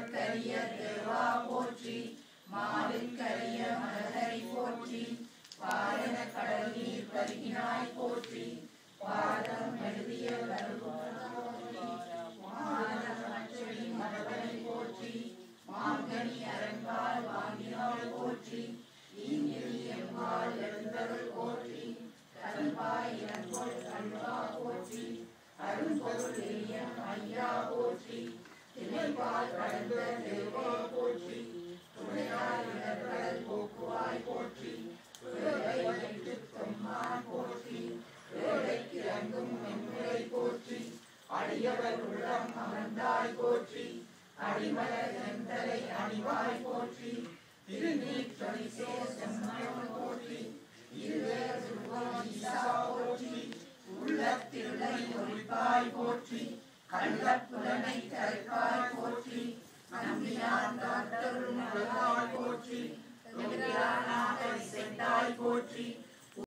மலர்கரிய தேவா போற்றி மாலின்கரிய மலரை போற்றி பாலன கடல் நீர் பருகினாய் போற்றி பாதம் எழுதிய மாதவனி மரபனை போற்றி மாங்கனி அரண்பால் வாங்கினாள் போற்றி ஈங்கிரி எம்பால் எழுந்தருள் போற்றி கரும்பாய் இளங்கோள் கல்வா போற்றி அரும்பொருள் எளியம் ஐயா போற்றி திணைப்பால் கடந்த தேவா போற்றி துணையாய் இடர்கடல் போக்குவாய் போற்றி வேலை வைத்து தொம்மான் போற்றி வேலைக்கு இறங்கும் மென்முறை போற்றி அடியவர் உள்ளம் அமர்ந்தாய் போற்றி அடிமலர் எந்தரை அணிவாய் போற்றி திருநீர் தொழிசே செம்மயம் போற்றி இருவே சுருவம் ஈசா போற்றி உள்ளத்திருளை ஒழிப்பாய் போற்றி கள்ளப்புலனை கரைப்பாய் போற்றி நம்பியான் காத்தருள் நலவாய் போற்றி